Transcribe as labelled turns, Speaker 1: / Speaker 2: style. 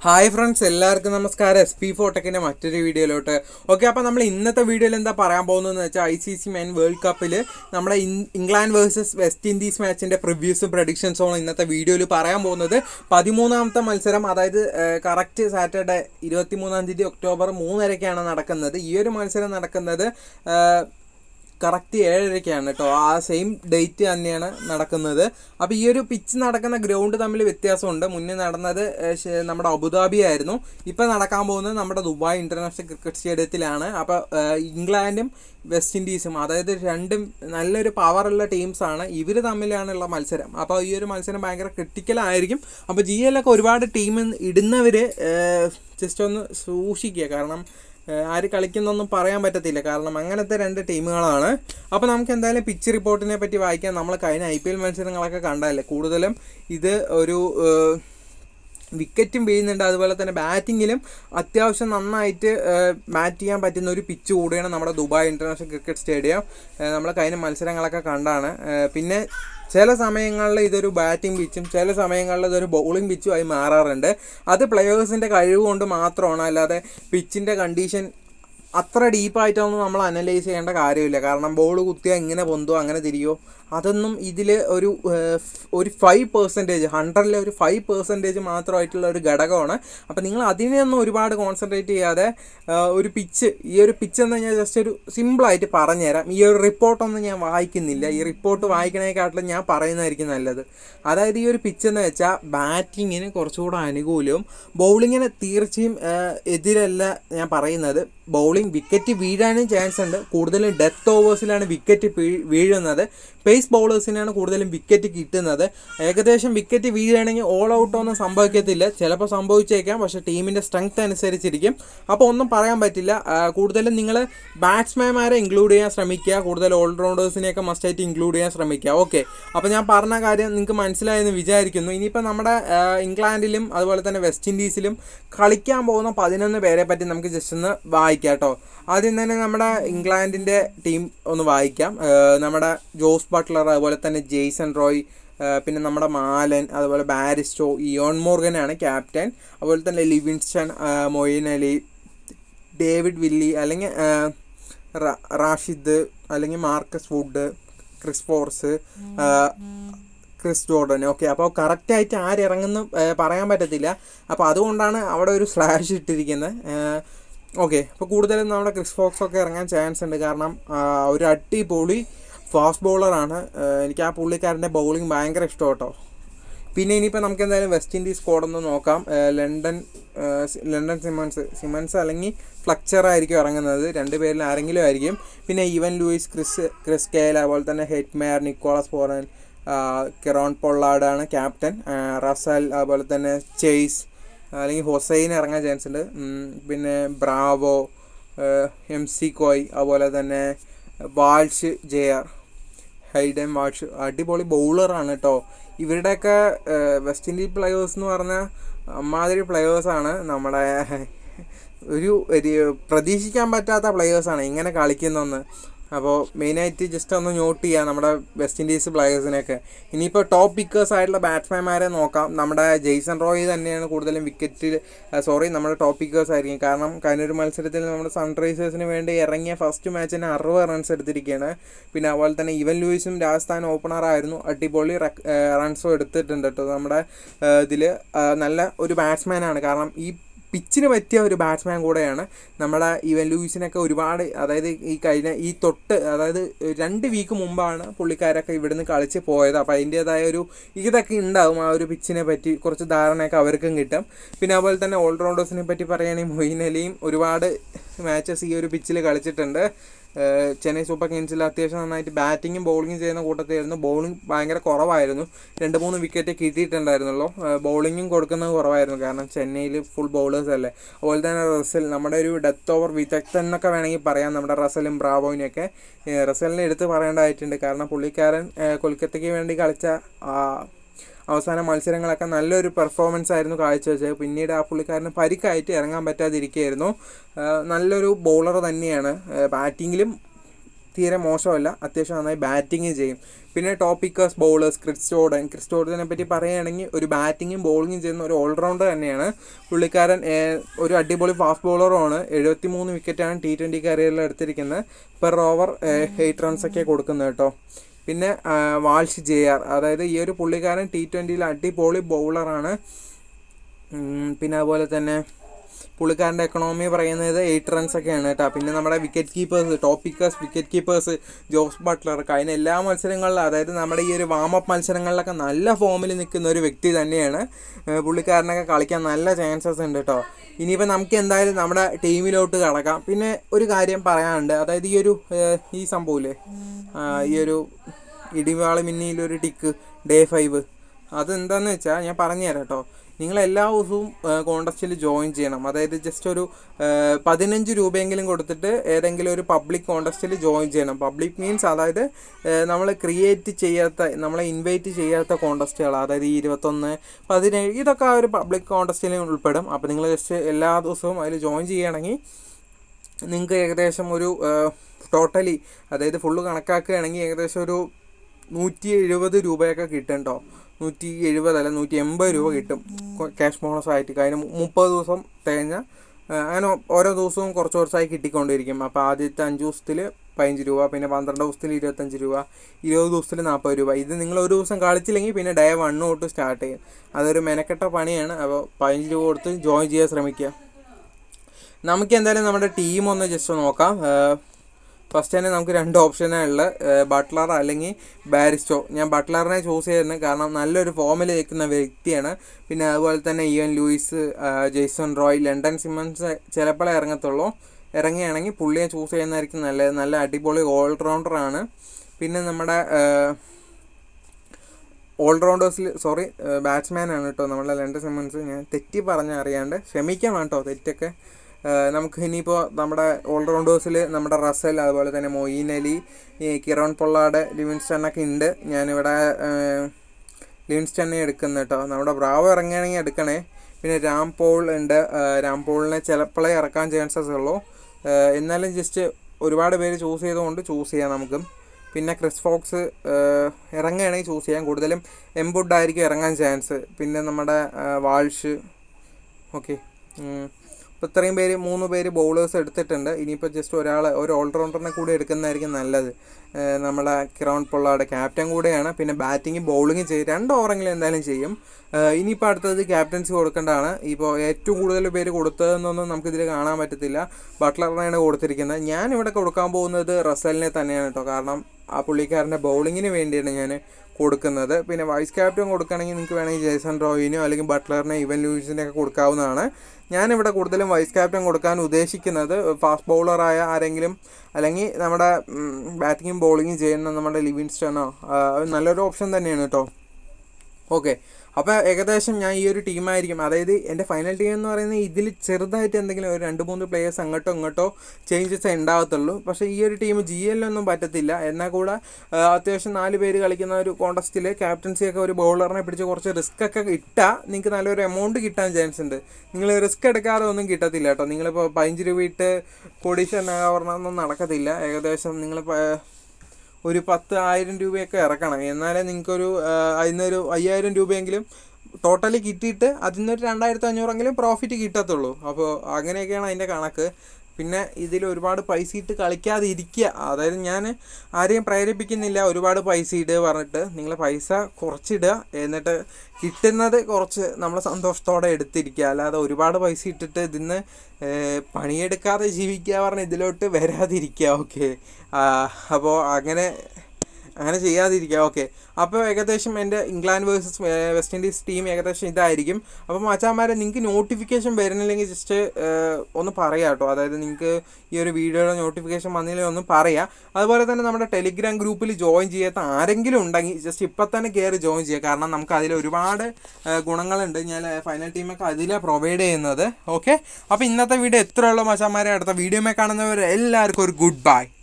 Speaker 1: hi friends എല്ലാവർക്കും നമസ്കാരം S P ഫോട്ടെക്കിൻ്റെ മറ്റൊരു വീഡിയോയിലോട്ട് ഓക്കെ അപ്പോൾ നമ്മൾ ഇന്നത്തെ വീഡിയോയിൽ എന്താ പറയാൻ പോകുന്നതെന്ന് വെച്ചാൽ I C C men world കപ്പിൽ നമ്മുടെ ഇൻ- ഇംഗ്ലണ്ട് വേഴ്സസ് വെസ്റ്റ് ഇൻഡീസ് മാച്ചിൻ്റെ പ്രിവ്യൂസും പ്രഡിക്ഷൻസും ആണ് ഇന്നത്തെ വീഡിയോയിൽ പറയാൻ പോകുന്നത് പതിമൂന്നാമത്തെ മത്സരം അതായത് കറക്റ്റ് സാറ്റർഡേ ഇരുപത്തി മൂന്നാം തീയതി ഒക്ടോബർ മൂന്നരയ്ക്കാണ് നടക്കുന്നത് ഈ ഒരു മത്സരം നടക്കുന്നത് ആ, കറക്റ്റ് ഏഴരയ്ക്കാണ് കേട്ടോ ആ സെയിം ഡേറ്റ് തന്നെയാണ് നടക്കുന്നത് അപ്പോൾ ഈ ഒരു പിച്ച് നടക്കുന്ന ഗ്രൗണ്ട് തമ്മിൽ വ്യത്യാസമുണ്ട് മുന്നേ നടന്നത് ഏഹ്, ശ- നമ്മുടെ അബുദാബി ആയിരുന്നു ഇപ്പോൾ നടക്കാൻ പോകുന്നത് നമ്മുടെ ദുബായ് ഇൻ്റർനാഷണൽ ക്രിക്കറ്റ് സ്റ്റേഡിയത്തിലാണ് അപ്പോൾ ഏഹ്, ഇംഗ്ലണ്ടും വെസ്റ്റ് ഇൻഡീസും അതായത് രണ്ടും നല്ലൊരു പവറുള്ള ടീംസാണ് ഇവർ തമ്മിലാണുള്ള മത്സരം അപ്പോൾ ഈ ഒരു മത്സരം ഭയങ്കര ക്രിട്ടിക്കലായിരിക്കും അപ്പോൾ ജി എല്ലൊക്കെ ഒരുപാട് ടീം ഇടുന്നവർ ജസ്റ്റ് ഒന്ന് സൂക്ഷിക്കുക കാരണം ഏഹ് ആര് കളിക്കുന്നൊന്നും പറയാൻ പറ്റത്തില്ല കാരണം അങ്ങനത്തെ രണ്ട് ടീമുകളാണ് അപ്പോൾ നമുക്ക് എന്തായാലും പിച്ച് റിപ്പോർട്ടിനെ പറ്റി വായിക്കാം നമ്മൾ കഴിഞ്ഞ ഐ പി എൽ മത്സരങ്ങളൊക്കെ കണ്ടതല്ലേ കൂടുതലും ഇത് ഒരു ഏഹ്, വിക്കറ്റും വീഴുന്നുണ്ട് അതുപോലെ തന്നെ ബാറ്റിങ്ങിലും അത്യാവശ്യം നന്നായിട്ട് ബാറ്റ് ചെയ്യാൻ പറ്റുന്ന ഒരു പിച്ച് കൂടിയാണ് നമ്മുടെ ദുബായ് ഇൻ്റർനാഷണൽ ക്രിക്കറ്റ് സ്റ്റേഡിയം നമ്മൾ കഴിഞ്ഞ മത്സരങ്ങളൊക്കെ കണ്ടാണ് ഏഹ് പിന്നെ ചില സമയങ്ങളിൽ ഇതൊരു ബാറ്റിംഗ് പിച്ചും ചില സമയങ്ങളിൽ ഇതൊരു ബൗളിംഗ് പിച്ചും ആയി മാറാറുണ്ട് അത് പ്ലെയേഴ്സിൻ്റെ കഴിവ് കൊണ്ട് മാത്രമാണ് അല്ലാതെ പിച്ചിൻ്റെ കണ്ടീഷൻ അത്ര ഡീപ്പായിട്ടൊന്നും നമ്മൾ അനലൈസ് ചെയ്യേണ്ട കാര്യമില്ല കാരണം ബോൾ കുത്തിയാൽ ഇങ്ങനെ പൊന്തോ അങ്ങനെ തിരിയോ അതൊന്നും ഇതിൽ ഒരു ഏഹ്, ഒരു ഫൈവ് പെർസെൻറ്റേജ് ഹൺഡ്രഡിലെ ഒരു ഫൈവ് പെർസെൻറ്റേജ് മാത്രമായിട്ടുള്ള ഒരു ഘടകമാണ് അപ്പോൾ നിങ്ങൾ അതിനെയൊന്നും ഒരുപാട് കോൺസെൻട്രേറ്റ് ചെയ്യാതെ ഏഹ്, ഒരു പിച്ച് ഈ ഒരു പിച്ച് എന്ന് ഞാൻ ജസ്റ്റ് ഒരു സിമ്പിളായിട്ട് പറഞ്ഞുതരാം ഈ ഒരു റിപ്പോർട്ടൊന്നും ഞാൻ വായിക്കുന്നില്ല ഈ റിപ്പോർട്ട് വായിക്കണേക്കാട്ടിലും ഞാൻ പറയുന്നതായിരിക്കും നല്ലത് അതായത് ഈ ഒരു പിച്ച് എന്ന് വെച്ചാൽ ബാറ്റിങ്ങിന് കുറച്ചുകൂടെ അനുകൂലവും ബൗളിങ്ങിന് തീർച്ചയായും ഏഹ്, എതിരല്ല ഞാൻ പറയുന്നത് ബൗളിംഗ് വിക്കറ്റ് വീഴാനും ചാൻസ് ഉണ്ട് കൂടുതലും ഡെത്ത് ഓവേഴ്സിലാണ് വിക്കറ്റ് വീഴുന്നത് പേസ് ബൗളേഴ്സിനാണ് കൂടുതലും വിക്കറ്റ് കിട്ടുന്നത് ഏകദേശം വിക്കറ്റ് വീഴുകയാണെങ്കിൽ ഓൾ ഔട്ട് ഒന്നും സംഭവിക്കത്തില്ല ചിലപ്പോൾ സംഭവിച്ചേക്കാം പക്ഷേ ടീമിൻ്റെ സ്ട്രെങ്ത് അനുസരിച്ചിരിക്കും അപ്പോൾ ഒന്നും പറയാൻ പറ്റില്ല ആ, കൂടുതലും നിങ്ങൾ ബാറ്റ്സ്മാൻമാരെ ഇൻക്ലൂഡ് ചെയ്യാൻ ശ്രമിക്കുക കൂടുതൽ ഓൾറൗണ്ടേഴ്സിനെയൊക്കെ മസ്റ്റായിട്ട് ഇൻക്ലൂഡ് ചെയ്യാൻ ശ്രമിക്കുക ഓക്കെ അപ്പോൾ ഞാൻ പറഞ്ഞ കാര്യം നിങ്ങൾക്ക് മനസ്സിലായെന്ന് വിചാരിക്കുന്നു ഇനിയിപ്പോൾ നമ്മുടെ ആ, ഇംഗ്ലണ്ടിലും അതുപോലെ തന്നെ വെസ്റ്റ് ഇൻഡീസിലും കളിക്കാൻ പോകുന്ന പതിനൊന്ന് പേരെ പറ്റി നമുക്ക് ജസ്റ്റ് ഒന്ന് വായിക്കാം കേട്ടോ ആദ്യം തന്നെ നമ്മുടെ ഇംഗ്ലണ്ടിൻ്റെ ടീം ഒന്ന് വായിക്കാം ആ, നമ്മുടെ ജോസ് ബട്ട്ലർ അതുപോലെ തന്നെ ജെയ്സൺ റോയ് ആ, പിന്നെ നമ്മുടെ മാലൻ അതുപോലെ ബാരിസ്റ്റോ ഇയോൺ മോർഗനാണ് ക്യാപ്റ്റൻ അതുപോലെ തന്നെ ലിവിൻസ്റ്റൺ ആ, മൊയിൻ അലി ഡേവിഡ് വില്ലി അല്ലെങ്കിൽ ആ, റ- റാഷിദ് അല്ലെങ്കിൽ മാർക്കസ് വുഡ് ക്രിസ് ഫോർസ് ആ, ക്രിസ് ജോർഡൻ ഓക്കെ അപ്പോൾ കറക്റ്റായിട്ട് ആരിറങ്ങുന്നു പറയാൻ പറ്റത്തില്ല അപ്പോൾ അതുകൊണ്ടാണ് അവിടെ ഒരു സ്ലാഷ് ഇട്ടിരിക്കുന്നത് ഓക്കെ അപ്പോൾ കൂടുതലും നമ്മുടെ ക്രിസ് ഫോക്സ് ഒക്കെ ഇറങ്ങാൻ ചാൻസ് ഉണ്ട് കാരണം ആ, ഒരു അടിപൊളി ഫാസ്റ്റ് ബോളറാണ് എനിക്ക് ആ പുള്ളിക്കാരൻ്റെ ബൗളിംഗ് ഭയങ്കര ഇഷ്ടം കേട്ടോ പിന്നെ ഇനിയിപ്പോൾ നമുക്ക് എന്തായാലും വെസ്റ്റ് ഇൻഡീസ് സ്ക്വാഡൊന്ന് നോക്കാം ഏഹ് ലണ്ടൻ ഏഹ് സി- ലണ്ടൻ സിമൺസ് സിമൺസ് അല്ലെങ്കിൽ ഫ്ലക്ചർ ആയിരിക്കും ഇറങ്ങുന്നത് രണ്ട് പേരിൽ ആരെങ്കിലും ആയിരിക്കും പിന്നെ Evin Lewis Chris Chris Gayle അതുപോലെ തന്നെ ഹെറ്റ്മേർ നിക്കോളസ് ഫോറൻ കിറോൺ പൊള്ളാഡാണ് ക്യാപ്റ്റൻ റസൽ അതുപോലെ തന്നെ ചേസ് അല്ലെങ്കിൽ ഹൊസൈൻ ഇറങ്ങാൻ ചാൻസ് ഉണ്ട് ഉം, പിന്നെ ബ്രാവോ എം സി കോയ് അതുപോലെ തന്നെ Walsh J R Hayden Walsh അടിപൊളി ബൗളറാണ് കേട്ടോ ഇവരുടെയൊക്കെ ഏഹ്, വെസ്റ്റ് ഇൻഡീസ് പ്ലെയേഴ്സ് എന്ന് പറഞ്ഞാൽ അമ്മാതിരി പ്ലെയേഴ്സാണ് നമ്മുടെ ഒരു ഒരു പ്രതീക്ഷിക്കാൻ പറ്റാത്ത പ്ലെയേഴ്സാണ് ഇങ്ങനെ കളിക്കുന്നൊന്ന് അപ്പോൾ മെയിനായിട്ട് ജസ്റ്റ് ഒന്ന് നോട്ട് ചെയ്യുക നമ്മുടെ വെസ്റ്റ് ഇൻഡീസ് പ്ലെയേഴ്സിനെയൊക്കെ ഇനിയിപ്പോൾ ടോപ്പ് പിക്കേഴ്സ് ആയിട്ടുള്ള ബാറ്റ്സ്മാൻമാരെ നോക്കാം നമ്മുടെ ജെയ്സൺ റോയ് തന്നെയാണ് കൂടുതലും വിക്കറ്റിൽ സോറി നമ്മുടെ ടോപ്പ് പിക്കേഴ്സ് ആയിരിക്കും കാരണം കഴിഞ്ഞൊരു മത്സരത്തിൽ നമ്മുടെ സൺറൈസേഴ്സിന് വേണ്ടി ഇറങ്ങിയ ഫസ്റ്റ് മാച്ചിന് അറുപത് റൺസ് എടുത്തിരിക്കുകയാണ് പിന്നെ അതുപോലെ തന്നെ ഇവൻ ലൂയിസും രാജസ്ഥാൻ ഓപ്പണറായിരുന്നു അടിപൊളി റൺസും എടുത്തിട്ടുണ്ട് കേട്ടോ നമ്മുടെ ഇതിൽ നല്ല ഒരു ബാറ്റ്സ്മാനാണ് കാരണം ഈ പിച്ചിന് പറ്റിയ ഒരു ബാറ്റ്സ്മാൻ കൂടെയാണ് നമ്മുടെ ഇവൻ ലൂയിസിനൊക്കെ ഒരുപാട് അതായത് ഈ കഴിഞ്ഞ ഈ തൊട്ട് അതായത് രണ്ട് വീക്ക് മുമ്പാണ് പുള്ളിക്കാരൊക്കെ ഇവിടുന്ന് കളിച്ച് പോയത് അപ്പോൾ അതിൻ്റേതായ ഒരു ഇതൊക്കെ ഉണ്ടാവും ആ ഒരു പിച്ചിനെ പറ്റി കുറച്ച് ധാരണയൊക്കെ അവർക്കും കിട്ടും പിന്നെ അതുപോലെ തന്നെ ഓൾറൗണ്ടേഴ്സിനെ പറ്റി പറയുകയാണെങ്കിൽ മൊയിൻ അലിയും ഒരുപാട് മാച്ചസ് ഈ ഒരു പിച്ചിൽ കളിച്ചിട്ടുണ്ട് ഏഹ് ചെന്നൈ സൂപ്പർ കിങ്സിൽ അത്യാവശ്യം നന്നായിട്ട് ബാറ്റിങ്ങും ബൗളിങ്ങും ചെയ്യുന്ന കൂട്ടത്തിലായിരുന്നു ബൗളിംഗ് ഭയങ്കര കുറവായിരുന്നു രണ്ട് മൂന്ന് വിക്കറ്റ് കിട്ടിയിട്ടുണ്ടായിരുന്നല്ലോ ബൗളിങ്ങും കൊടുക്കുന്നത് കുറവായിരുന്നു കാരണം ചെന്നൈയിൽ ഫുൾ ബൗളേഴ്സ് അല്ലേ അതുപോലെ തന്നെ റസൽ നമ്മുടെ ഒരു ഡെത്ത് ഓവർ വിദഗ്ധൻ എന്നൊക്കെ വേണമെങ്കിൽ പറയാം നമ്മുടെ റസലും ബ്രാവോനെയൊക്കെ ഏഹ് റസലിനെ എടുത്ത് പറയേണ്ടതായിട്ടുണ്ട് കാരണം പുള്ളിക്കാരൻ ഏഹ് കൊൽക്കത്തയ്ക്ക് വേണ്ടി കളിച്ച ആ അവസാന മത്സരങ്ങളൊക്കെ നല്ലൊരു പെർഫോമൻസ് ആയിരുന്നു കാഴ്ചവെച്ചത് പിന്നീട് ആ പുള്ളിക്കാരന് പരിക്കായിട്ട് ഇറങ്ങാൻ പറ്റാതിരിക്കുകയായിരുന്നു ആ, നല്ലൊരു ബൗളർ തന്നെയാണ് ബാറ്റിങ്ങിലും തീരെ മോശമല്ല അത്യാവശ്യം നന്നായി ബാറ്റിങ് ചെയ്യും പിന്നെ ടോപ്പിക്കേഴ്സ് ബൗളേഴ്സ് ക്രിസ്റ്റോഡൻ ക്രിസ്റ്റോഡനെ പറ്റി പറയുകയാണെങ്കിൽ ഒരു ബാറ്റിങ്ങും ബോളിങ്ങും ചെയ്യുന്ന ഒരു ഓൾറൗണ്ടർ തന്നെയാണ് പുള്ളിക്കാരൻ ഏഹ്, ഒരു അടിപൊളി ഫാസ്റ്റ് ബോളറുമാണ് എഴുപത്തി മൂന്ന് വിക്കറ്റാണ് ടി ട്വൻ്റി കരിയറിൽ എടുത്തിരിക്കുന്നത് പെർ ഓവർ എയ്റ്റ് റൺസൊക്കെ കൊടുക്കുന്നത് കേട്ടോ പിന്നെ ആ, വാൾഷ് ജെ ആർ അതായത് ഈ ഒരു പുള്ളിക്കാരൻ ടി ട്വൻ്റിയിൽ അടിപൊളി ബൗളറാണ് ഉം, പിന്നെ അതുപോലെ തന്നെ പുള്ളിക്കാരൻ്റെ എക്കണോമി പറയുന്നത് എയ്റ്റ് റൺസ് ഒക്കെയാണ് കേട്ടോ പിന്നെ നമ്മുടെ wicket keepers top pickers wicket keepers Jos Buttler കഴിഞ്ഞ എല്ലാ മത്സരങ്ങളിലും അതായത് നമ്മുടെ ഈ ഒരു വാമപ്പ് മത്സരങ്ങളിലൊക്കെ നല്ല ഫോമിൽ നിൽക്കുന്ന ഒരു വ്യക്തി തന്നെയാണ് ഏഹ് പുള്ളിക്കാരനൊക്കെ കളിക്കാൻ നല്ല ചാൻസസ് ഉണ്ട് കേട്ടോ ഇനിയിപ്പോൾ നമുക്ക് എന്തായാലും നമ്മുടെ ടീമിലോട്ട് കടക്കാം പിന്നെ ഒരു കാര്യം പറയാനുണ്ട് അതായത് ഈ ഒരു ഏഹ് ഈ സംഭവമില്ലേ ആ, ഈ ഒരു ഇടിവാള് മിന്നിയിലൊരു ടിക്ക് ഡേ ഫൈവ് അതെന്താന്ന് വെച്ചാൽ ഞാൻ പറഞ്ഞുതരാം കേട്ടോ നിങ്ങൾ എല്ലാ ദിവസവും കോണ്ടസ്റ്റിൽ ജോയിൻ ചെയ്യണം അതായത് ജസ്റ്റ് ഒരു ആ, പതിനഞ്ച് രൂപയെങ്കിലും കൊടുത്തിട്ട് ഏതെങ്കിലും ഒരു പബ്ലിക് കോണ്ടസ്റ്റിൽ ജോയിൻ ചെയ്യണം പബ്ലിക് മീൻസ് അതായത് നമ്മൾ ക്രിയേറ്റ് ചെയ്യാത്ത നമ്മളെ ഇൻവൈറ്റ് ചെയ്യാത്ത കോണ്ടസ്റ്റുകൾ അതായത് ഈ ഇരുപത്തൊന്ന് പതിനേഴ് ഇതൊക്കെ ആ ഒരു പബ്ലിക് കോണ്ടസ്റ്റിൽ ഉൾപ്പെടും അപ്പോൾ നിങ്ങൾ ജസ്റ്റ് എല്ലാ ദിവസവും അതിൽ ജോയിൻ ചെയ്യുകയാണെങ്കിൽ നിങ്ങൾക്ക് ഏകദേശം ഒരു ടോട്ടലി അതായത് ഫുള്ള് കണക്കാക്കുകയാണെങ്കിൽ ഏകദേശം ഒരു നൂറ്റി എഴുപത് രൂപയൊക്കെ കിട്ടും കേട്ടോ നൂറ്റി എഴുപത് അല്ല നൂറ്റി എൺപത് രൂപ കിട്ടും ക്യാഷ് ബോണസ് ആയിട്ട് കഴിഞ്ഞ മുപ്പത് ദിവസം തികഞ്ഞ ആ, അങ്ങനെ ഓരോ ദിവസവും കുറച്ച് കുറച്ചായി കിട്ടിക്കൊണ്ടിരിക്കും അപ്പോൾ ആദ്യത്തെ അഞ്ച് ദിവസത്തിൽ പതിനഞ്ച് രൂപ പിന്നെ പന്ത്രണ്ട് ദിവസത്തിൽ ഇരുപത്തഞ്ച് രൂപ ഇരുപത് ദിവസത്തിൽ നാൽപ്പത് രൂപ ഇത് നിങ്ങൾ ഒരു ദിവസം കളിച്ചില്ലെങ്കിൽ പിന്നെ ഡേ വണ്ണ് തൊട്ട് സ്റ്റാർട്ട് ചെയ്യും അതൊരു മെനക്കെട്ട പണിയാണ് അപ്പോൾ പതിനഞ്ച് രൂപ കൊടുത്ത് ജോയിൻ ചെയ്യാൻ ശ്രമിക്കുക നമുക്ക് എന്തായാലും നമ്മുടെ ടീം ഒന്ന് ജസ്റ്റ് നോക്കാം ഫസ്റ്റ് തന്നെ നമുക്ക് രണ്ട് ഓപ്ഷനാണ് ഉള്ളത് ബട്ട്ലർ അല്ലെങ്കിൽ ബാരിസ്റ്റോ ഞാൻ ബട്ട്ലറിനെ ചൂസ് ചെയ്യുന്നത് കാരണം നല്ലൊരു ഫോമിൽ നിൽക്കുന്ന വ്യക്തിയാണ് പിന്നെ അതുപോലെ തന്നെ ഇവൻ ലൂയിസ് ആ, ജെയ്സൺ റോയ് ലണ്ടൻ സിമൻസ് ചിലപ്പോഴേ ഇറങ്ങത്തുള്ളൂ ഇറങ്ങുകയാണെങ്കിൽ പുള്ളിയെ ചൂസ് ചെയ്യുന്നതായിരിക്കും നല്ലത് നല്ല അടിപൊളി ഓൾറൗണ്ടറാണ് പിന്നെ നമ്മുടെ ഓൾറൗണ്ടേഴ്സിൽ സോറി ബാറ്റ്സ്മാൻ ആണ് കേട്ടോ നമ്മുടെ ലണ്ടൻ സിമൻസ് ഞാൻ തെറ്റി പറഞ്ഞ അറിയാണ്ട് ക്ഷമിക്കണം കേട്ടോ തെറ്റൊക്കെ ഏഹ് നമുക്ക് ഇനിയിപ്പോൾ നമ്മുടെ ഓൾറൗണ്ടേഴ്സിൽ നമ്മുടെ റസൽ അതുപോലെ തന്നെ മൊയ്ൻ അലി ഈ കിറോൺ പൊള്ളാട് ലിവിൻസ്റ്റൺ ഒക്കെ ഉണ്ട് ഞാനിവിടെ ഏഹ്, ലിവിൻസ്റ്റണ്ണെ എടുക്കുന്നത് കേട്ടോ നമ്മുടെ ബ്രാവോ ഇറങ്ങുകയാണെങ്കിൽ എടുക്കണേ പിന്നെ രാം പോൾ ഉണ്ട് ഏഹ്, രാം പോളിനെ ചിലപ്പോഴേ ഇറക്കാൻ ചാൻസസ് ഉള്ളൂ ഏഹ്, എന്നാലും ജസ്റ്റ് ഒരുപാട് പേര് ചൂസ് ചെയ്തുകൊണ്ട് ചൂസ് ചെയ്യാം നമുക്ക് പിന്നെ ക്രിസ് ഫോക്സ് ഏഹ്, ഇറങ്ങുകയാണെങ്കിൽ ചൂസ് ചെയ്യാം കൂടുതലും എംബുഡ് ആയിരിക്കും ഇറങ്ങാൻ ചാൻസ് പിന്നെ നമ്മുടെ ഏഹ്, വാൾഷ് ഓക്കെ ഇപ്പോൾ ഇത്രയും പേര് മൂന്ന് പേര് ബൗളേഴ്സ് എടുത്തിട്ടുണ്ട് ഇനിയിപ്പോൾ ജസ്റ്റ് ഒരാൾ ഒരു ഓൾറൗണ്ടറിനെ കൂടി എടുക്കുന്നതായിരിക്കും നല്ലത് ഏഹ് നമ്മളെ കിറോൺ പൊള്ളാടെ ക്യാപ്റ്റൻ കൂടെയാണ് പിന്നെ ബാറ്റിങ്ങും ബൗളിങ്ങും ചെയ്യും രണ്ട് ഓവറെങ്കിലും എന്തായാലും ചെയ്യും ഏഹ് ഇനിയിപ്പോൾ അടുത്തത് ക്യാപ്റ്റൻസി കൊടുക്കേണ്ടതാണ് ഇപ്പോൾ ഏറ്റവും കൂടുതൽ പേര് കൊടുത്തതെന്നൊന്നും നമുക്കിതിൽ കാണാൻ പറ്റത്തില്ല ബട്ട്ലറിനെയാണ് കൊടുത്തിരിക്കുന്നത് ഞാൻ ഇവിടെ കൊടുക്കാൻ പോകുന്നത് റസലിനെ തന്നെയാണ് കേട്ടോ കാരണം ആ പുള്ളിക്കാരൻ്റെ ബൗളിങ്ങിന് വേണ്ടിയാണ് ഞാൻ കൊടുക്കുന്നത് പിന്നെ വൈസ് ക്യാപ്റ്റൻ കൊടുക്കുകയാണെങ്കിൽ നിങ്ങൾക്ക് വേണമെങ്കിൽ ജേസൺ റോയിനോ അല്ലെങ്കിൽ ബട്ട്ലറിനെ ഇവൻ ലൂയിസിനെ ഒക്കെ കൊടുക്കാവുന്നതാണ് ഞാനിവിടെ കൂടുതലും വൈസ് ക്യാപ്റ്റൻ കൊടുക്കാൻ ഉദ്ദേശിക്കുന്നത് ഫാസ്റ്റ് ബൗളറായ ആരെങ്കിലും അല്ലെങ്കിൽ നമ്മുടെ ബാറ്റിങ്ങും ബൗളിങ്ങും ചെയ്യുന്ന നമ്മുടെ ലിവിൻസ്റ്റണോ അത് നല്ലൊരു ഓപ്ഷൻ തന്നെയാണ് കേട്ടോ ഓക്കെ അപ്പോൾ ഏകദേശം ഞാൻ ഈ ഒരു ടീമായിരിക്കും അതായത് എൻ്റെ ഫൈനൽ ടീം എന്ന് പറയുന്നത് ഇതിൽ ചെറുതായിട്ട് എന്തെങ്കിലും ഒരു രണ്ട് മൂന്ന് പ്ലേയേഴ്സ് അങ്ങോട്ടോ ഇങ്ങോട്ടോ ചേഞ്ചസ് ഉണ്ടാകത്തുള്ളൂ പക്ഷേ ഈ ഒരു ടീം ജി എല്ലൊന്നും പറ്റത്തില്ല എന്നാൽ കൂടെ ആ, അത്യാവശ്യം നാല് പേര് കളിക്കുന്ന ഒരു കോണ്ടസ്റ്റിൽ ക്യാപ്റ്റൻസി ഒക്കെ ഒരു ബൗളറിനെ പിടിച്ച് കുറച്ച് റിസ്ക് ഒക്കെ ഇട്ടാൽ നിങ്ങൾക്ക് നല്ലൊരു എമൗണ്ട് കിട്ടാൻ ചാൻസ് ഉണ്ട് നിങ്ങൾ റിസ്ക് എടുക്കാതെ ഒന്നും കിട്ടത്തില്ല കേട്ടോ നിങ്ങളിപ്പോൾ പതിനഞ്ച് രൂപ ഇട്ട് കോടീശ്വരനാകണമെന്നൊന്നും നടക്കത്തില്ല ഏകദേശം നിങ്ങൾ ഒരു പത്ത് ആയിരം രൂപയൊക്കെ ഇറക്കണം എന്നാലേ നിങ്ങൾക്കൊരു അതിനൊരു അയ്യായിരം രൂപയെങ്കിലും ടോട്ടലി കിട്ടിയിട്ട് അതിൽ നിന്നൊരു രണ്ടായിരത്തി അഞ്ഞൂറെങ്കിലും പ്രോഫിറ്റ് കിട്ടത്തുള്ളൂ അപ്പോൾ അങ്ങനെയൊക്കെയാണ് അതിൻ്റെ കണക്ക് പിന്നെ ഇതിൽ ഒരുപാട് പൈസ ഇട്ട് കളിക്കാതെ ഇരിക്കുക അതായത് ഞാൻ ആരെയും പ്രേരിപ്പിക്കുന്നില്ല ഒരുപാട് പൈസ ഇടുക പറഞ്ഞിട്ട് നിങ്ങൾ പൈസ കുറച്ചിടുക എന്നിട്ട് കിട്ടുന്നത് കുറച്ച് നമ്മൾ സന്തോഷത്തോടെ എടുത്തിരിക്കുക അല്ലാതെ ഒരുപാട് പൈസ ഇട്ടിട്ട് ഇതിന്ന് ഏഹ്, പണിയെടുക്കാതെ ജീവിക്കുക പറഞ്ഞ് ഇതിലോട്ട് വരാതിരിക്കുക ഓക്കെ അപ്പോൾ അങ്ങനെ അങ്ങനെ ചെയ്യാതിരിക്കുക ഓക്കെ അപ്പോൾ ഏകദേശം എൻ്റെ England versus West Indies team ഏകദേശം ഇതായിരിക്കും അപ്പോൾ മച്ചാന്മാരെ നിങ്ങൾക്ക് നോട്ടിഫിക്കേഷൻ വരുന്നില്ലെങ്കിൽ ജസ്റ്റ് ഒന്ന് പറയാം കേട്ടോ അതായത് നിങ്ങൾക്ക് ഈ ഒരു വീഡിയോയുടെ നോട്ടിഫിക്കേഷൻ വന്നില്ലെങ്കിൽ ഒന്ന് പറയാം അതുപോലെ തന്നെ നമ്മുടെ ടെലിഗ്രാം ഗ്രൂപ്പിൽ ജോയിൻ ചെയ്യാത്ത ആരെങ്കിലും ഉണ്ടെങ്കിൽ ജസ്റ്റ് ഇപ്പം തന്നെ കയറി ജോയിൻ ചെയ്യുക കാരണം നമുക്ക് അതിൽ ഒരുപാട് ആ, ഗുണങ്ങളുണ്ട് ഞാൻ ഫൈനൽ ടീമൊക്കെ അതിലാണ് പ്രൊവൈഡ് ചെയ്യുന്നത് ഓക്കെ അപ്പോൾ ഇന്നത്തെ വീഡിയോ എത്രയുള്ള മച്ചാന്മാരെ അടുത്ത വീഡിയോമേ കാണുന്നവർ എല്ലാവർക്കും ഒരു ഗുഡ് ബൈ